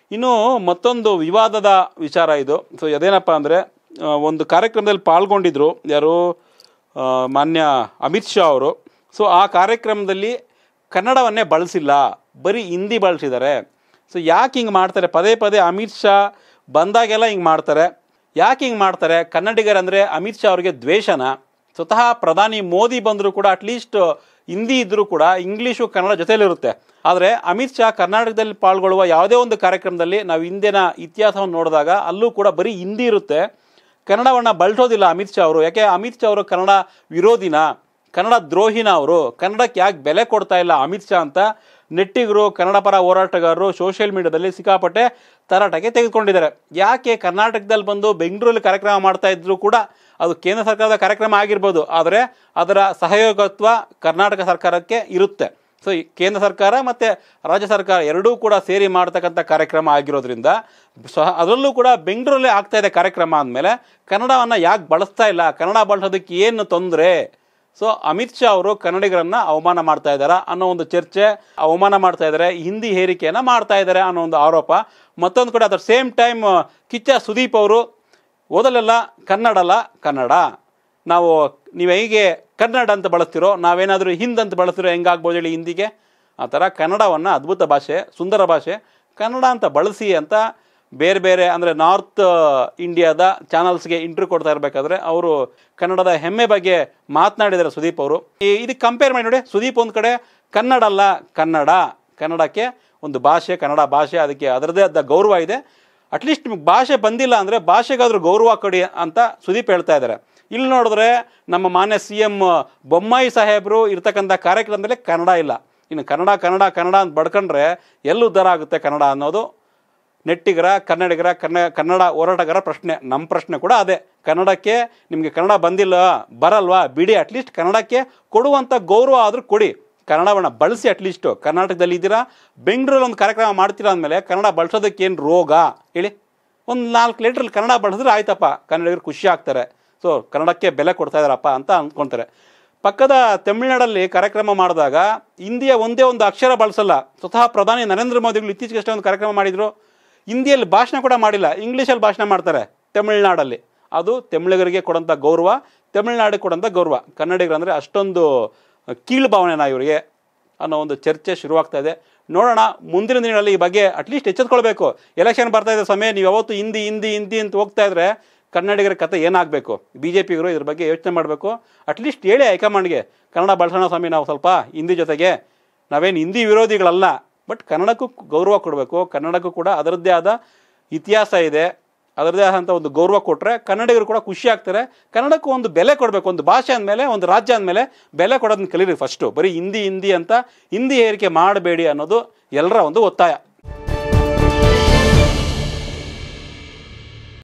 ಇನ್ನು ಮತ್ತೊಂದು ವಿವಾದದ ವಿಚಾರ ಇದು ಸೊ ಅದೇನಪ್ಪ ಅಂದರೆ ಒಂದು ಕಾರ್ಯಕ್ರಮದಲ್ಲಿ ಪಾಲ್ಗೊಂಡಿದ್ರು ಯಾರು ಆ, ಮಾನ್ಯ ಅಮಿತ್ ಶಾ ಅವರು ಸೊ ಆ ಕಾರ್ಯಕ್ರಮದಲ್ಲಿ ಕನ್ನಡವನ್ನೇ ಬಳಸಿಲ್ಲ ಬರೀ ಹಿಂದಿ ಬಳಸಿದ್ದಾರೆ ಸೊ ಯಾಕೆ ಹಿಂಗೆ ಮಾಡ್ತಾರೆ ಪದೇ ಪದೇ ಅಮಿತ್ ಶಾ ಬಂದಾಗೆಲ್ಲ ಹಿಂಗೆ ಮಾಡ್ತಾರೆ ಯಾಕೆ ಹಿಂಗೆ ಮಾಡ್ತಾರೆ ಕನ್ನಡಿಗರಂದರೆ ಅಮಿತ್ ಶಾ ಅವರಿಗೆ ದ್ವೇಷನ ಸ್ವತಃ ಪ್ರಧಾನಿ ಮೋದಿ ಬಂದರೂ ಕೂಡ ಅಟ್ಲೀಸ್ಟ್ ಹಿಂದಿ ಇದ್ದರೂ ಕೂಡ ಇಂಗ್ಲೀಷು ಕನ್ನಡ ಜೊತೆಯಲ್ಲಿರುತ್ತೆ ಆದರೆ ಅಮಿತ್ ಶಾ ಕರ್ನಾಟಕದಲ್ಲಿ ಪಾಲ್ಗೊಳ್ಳುವ ಯಾವುದೇ ಒಂದು ಕಾರ್ಯಕ್ರಮದಲ್ಲಿ ನಾವು ಹಿಂದಿನ ಇತಿಹಾಸವನ್ನು ನೋಡಿದಾಗ ಅಲ್ಲೂ ಕೂಡ ಬರೀ ಹಿಂದಿ ಇರುತ್ತೆ ಕನ್ನಡವನ್ನು ಬಳಸೋದಿಲ್ಲ ಅಮಿತ್ ಶಾ ಅವರು ಯಾಕೆ ಅಮಿತ್ ಶಾ ಅವರು ಕನ್ನಡ ವಿರೋಧಿನ ಕನ್ನಡ ದ್ರೋಹಿನ ಅವರು ಕನ್ನಡಕ್ಕೆ ಯಾಕೆ ಬೆಲೆ ಕೊಡ್ತಾ ಇಲ್ಲ ಅಮಿತ್ ಶಾ ಅಂತ ನೆಟ್ಟಿಗರು ಕನ್ನಡ ಪರ ಹೋರಾಟಗಾರರು ಸೋಷಿಯಲ್ ಮೀಡಿಯಾದಲ್ಲಿ ಸಿಕ್ಕಾಪಟ್ಟೆ ತರಾಟಕ್ಕೆ ತೆಗೆದುಕೊಂಡಿದ್ದಾರೆ ಯಾಕೆ ಕರ್ನಾಟಕದಲ್ಲಿ ಬಂದು ಬೆಂಗಳೂರಲ್ಲಿ ಕಾರ್ಯಕ್ರಮ ಮಾಡ್ತಾ ಇದ್ರು ಕೂಡ ಅದು ಕೇಂದ್ರ ಸರ್ಕಾರದ ಕಾರ್ಯಕ್ರಮ ಆಗಿರ್ಬೋದು ಆದರೆ ಅದರ ಸಹಯೋಗತ್ವ ಕರ್ನಾಟಕ ಸರ್ಕಾರಕ್ಕೆ ಇರುತ್ತೆ ಸೊ ಈ ಕೇಂದ್ರ ಸರ್ಕಾರ ಮತ್ತು ರಾಜ್ಯ ಸರ್ಕಾರ ಎರಡೂ ಕೂಡ ಸೇರಿ ಮಾಡ್ತಕ್ಕಂಥ ಕಾರ್ಯಕ್ರಮ ಆಗಿರೋದ್ರಿಂದ ಸಹ ಅದರಲ್ಲೂ ಕೂಡ ಬೆಂಗಳೂರಲ್ಲೇ ಆಗ್ತಾ ಇದೆ ಕಾರ್ಯಕ್ರಮ ಅಂದಮೇಲೆ ಕನ್ನಡವನ್ನು ಯಾಕೆ ಬಳಸ್ತಾ ಇಲ್ಲ ಕನ್ನಡ ಬಳಸೋದಕ್ಕೆ ಏನು ತೊಂದರೆ ಸೊ ಅಮಿತ್ ಶಾ ಅವರು ಕನ್ನಡಿಗರನ್ನ ಅವಮಾನ ಮಾಡ್ತಾ ಇದ್ದಾರೆ ಅನ್ನೋ ಒಂದು ಚರ್ಚೆ ಅವಮಾನ ಮಾಡ್ತಾ ಇದ್ದಾರೆ ಹಿಂದಿ ಹೇರಿಕೆಯನ್ನು ಮಾಡ್ತಾ ಇದ್ದಾರೆ ಅನ್ನೋ ಒಂದು ಆರೋಪ ಮತ್ತೊಂದು ಕಡೆ ಅದರ ಸೇಮ್ ಟೈಮ್ ಕಿಚ್ಚ ಸುದೀಪ್ ಅವರು ಓದಲೆಲ್ಲ ಕನ್ನಡಲ್ಲ ಕನ್ನಡ ನಾವು ನೀವು ಹೇಗೆ ಕನ್ನಡ ಅಂತ ಬಳಸ್ತಿರೋ ನಾವೇನಾದರೂ ಹಿಂದ್ ಅಂತ ಬಳಸ್ತಿರೋ ಹೆಂಗಾಗ್ಬೋದು ಹೇಳಿ ಹಿಂದಿಗೆ ಆ ಥರ ಕನ್ನಡವನ್ನು ಅದ್ಭುತ ಭಾಷೆ ಸುಂದರ ಭಾಷೆ ಕನ್ನಡ ಅಂತ ಬಳಸಿ ಅಂತ ಬೇರೆ ಬೇರೆ ಅಂದರೆ ನಾರ್ತ್ ಇಂಡಿಯಾದ ಚಾನಲ್ಸ್ಗೆ ಇಂಟ್ರ್ಯೂ ಕೊಡ್ತಾ ಇರಬೇಕಾದ್ರೆ ಅವರು ಕನ್ನಡದ ಹೆಮ್ಮೆ ಬಗ್ಗೆ ಮಾತನಾಡಿದ್ದಾರೆ ಸುದೀಪ್ ಅವರು ಈ ಇದಕ್ಕೆ ಕಂಪೇರ್ ಮಾಡಿ ನೋಡಿ ಸುದೀಪ್ ಒಂದು ಕಡೆ ಕನ್ನಡ ಅಲ್ಲ ಕನ್ನಡ ಕನ್ನಡಕ್ಕೆ ಒಂದು ಭಾಷೆ ಕನ್ನಡ ಭಾಷೆ ಅದಕ್ಕೆ ಅದರದೇ ಆದ ಗೌರವ ಇದೆ ಅಟ್ಲೀಸ್ಟ್ ನಿಮ್ಗೆ ಭಾಷೆ ಬಂದಿಲ್ಲ ಅಂದರೆ ಭಾಷೆಗಾದ್ರೂ ಗೌರವ ಕೊಡಿ ಅಂತ ಸುದೀಪ್ ಹೇಳ್ತಾ ಇದ್ದಾರೆ ಇಲ್ಲಿ ನೋಡಿದ್ರೆ ನಮ್ಮ ಮಾನ್ಯ ಸಿ ಎಮ್ ಬೊಮ್ಮಾಯಿ ಸಾಹೇಬರು ಇರ್ತಕ್ಕಂಥ ಕಾರ್ಯಕ್ರಮದಲ್ಲಿ ಕನ್ನಡ ಇಲ್ಲ ಇನ್ನು ಕನ್ನಡ ಕನ್ನಡ ಕನ್ನಡ ಅಂತ ಬಡ್ಕೊಂಡ್ರೆ ಎಲ್ಲಿ ಉದ್ಧಾರ ಆಗುತ್ತೆ ಕನ್ನಡ ಅನ್ನೋದು ನೆಟ್ಟಿಗರ ಕನ್ನಡಿಗರ ಕನ್ನ ಕನ್ನಡ ಹೋರಾಟಗಾರ ಪ್ರಶ್ನೆ ನಮ್ಮ ಪ್ರಶ್ನೆ ಕೂಡ ಅದೇ ಕನ್ನಡಕ್ಕೆ ನಿಮಗೆ ಕನ್ನಡ ಬಂದಿಲ್ಲ ಬರಲ್ವಾ ಬಿಡಿ ಅಟ್ಲೀಸ್ಟ್ ಕನ್ನಡಕ್ಕೆ ಕೊಡುವಂಥ ಗೌರವ ಆದರೂ ಕೊಡಿ ಕನ್ನಡವನ್ನು ಬಳಸಿ ಅಟ್ಲೀಸ್ಟು ಕರ್ನಾಟಕದಲ್ಲಿ ಇದ್ದೀರಾ ಬೆಂಗಳೂರಲ್ಲಿ ಒಂದು ಕಾರ್ಯಕ್ರಮ ಮಾಡ್ತೀರಾ ಅಂದಮೇಲೆ ಕನ್ನಡ ಬಳಸೋದಕ್ಕೆ ಏನು ರೋಗ ಹೇಳಿ ಒಂದು ನಾಲ್ಕು ಲೀಟ್ರಲ್ಲಿ ಕನ್ನಡ ಬಳಸಿದ್ರೆ ಆಯ್ತಪ್ಪ ಕನ್ನಡಿಗರು ಖುಷಿ ಆಗ್ತಾರೆ ಸೊ ಕನ್ನಡಕ್ಕೆ ಬೆಲೆ ಕೊಡ್ತಾ ಇದ್ದಾರಪ್ಪ ಅಂತ ಅಂದ್ಕೊತಾರೆ ಪಕ್ಕದ ತಮಿಳುನಾಡಲ್ಲಿ ಕಾರ್ಯಕ್ರಮ ಮಾಡಿದಾಗ ಹಿಂದಿಯ ಒಂದೇ ಒಂದು ಅಕ್ಷರ ಬಳಸಲ್ಲ ಸ್ವತಃ ಪ್ರಧಾನಿ ನರೇಂದ್ರ ಮೋದಿಗಳು ಇತ್ತೀಚೆಗೆ ಅಷ್ಟೇ ಒಂದು ಕಾರ್ಯಕ್ರಮ ಮಾಡಿದರು ಹಿಂದಿಯಲ್ಲಿ ಭಾಷಣ ಕೂಡ ಮಾಡಿಲ್ಲ ಇಂಗ್ಲೀಷಲ್ಲಿ ಭಾಷಣ ಮಾಡ್ತಾರೆ ತಮಿಳುನಾಡಲ್ಲಿ ಅದು ತಮಿಳಿಗರಿಗೆ ಕೊಡೋಂಥ ಗೌರವ ತಮಿಳುನಾಡಿಗೆ ಕೊಡೋಂಥ ಗೌರವ ಕನ್ನಡಿಗರು ಅಂದರೆ ಅಷ್ಟೊಂದು ಕೀಳು ಭಾವನೆನಾ ಇವರಿಗೆ ಅನ್ನೋ ಒಂದು ಚರ್ಚೆ ಶುರುವಾಗ್ತಾ ಇದೆ ನೋಡೋಣ ಮುಂದಿನ ದಿನಗಳಲ್ಲಿ ಈ ಬಗ್ಗೆ ಅಟ್ಲೀಸ್ಟ್ ಎಚ್ಚೆತ್ಕೊಳ್ಬೇಕು ಎಲೆಕ್ಷನ್ ಬರ್ತಾ ಇದೆ ಸಮಯ ನೀವು ಯಾವತ್ತು ಹಿಂದಿ ಹಿಂದಿ ಹಿಂದಿ ಅಂತ ಹೋಗ್ತಾ ಇದ್ರೆ ಕನ್ನಡಿಗರ ಕತೆ ಏನಾಗಬೇಕು ಬಿ ಜೆ ಪಿಗರು ಇದ್ರ ಬಗ್ಗೆ ಯೋಚನೆ ಮಾಡಬೇಕು ಅಟ್ಲೀಸ್ಟ್ ಹೇಳಿ ಹೈಕಮಾಂಡ್ಗೆ ಕನ್ನಡ ಬಳಸೋಣ ಸ್ವಾಮಿ ನಾವು ಸ್ವಲ್ಪ ಹಿಂದಿ ಜೊತೆಗೆ ನಾವೇನು ಹಿಂದಿ ವಿರೋಧಿಗಳಲ್ಲ ಬಟ್ ಕನ್ನಡಕ್ಕೂ ಗೌರವ ಕೊಡಬೇಕು ಕನ್ನಡಕ್ಕೂ ಕೂಡ ಅದರದ್ದೇ ಆದ ಇತಿಹಾಸ ಇದೆ ಅದರದ್ದೇ ಆದಂಥ ಒಂದು ಗೌರವ ಕೊಟ್ಟರೆ ಕನ್ನಡಿಗರು ಕೂಡ ಖುಷಿ ಆಗ್ತಾರೆ ಕನ್ನಡಕ್ಕೂ ಒಂದು ಬೆಲೆ ಕೊಡಬೇಕು ಒಂದು ಭಾಷೆ ಅಂದಮೇಲೆ ಒಂದು ರಾಜ್ಯ ಅಂದಮೇಲೆ ಬೆಲೆ ಕೊಡೋದನ್ನ ಕಲೀರಿ ಫಸ್ಟು ಬರೀ ಹಿಂದಿ ಹಿಂದಿ ಅಂತ ಹಿಂದಿ ಏರಿಕೆ ಮಾಡಬೇಡಿ ಅನ್ನೋದು ಎಲ್ಲರ ಒಂದು ಒತ್ತಾಯ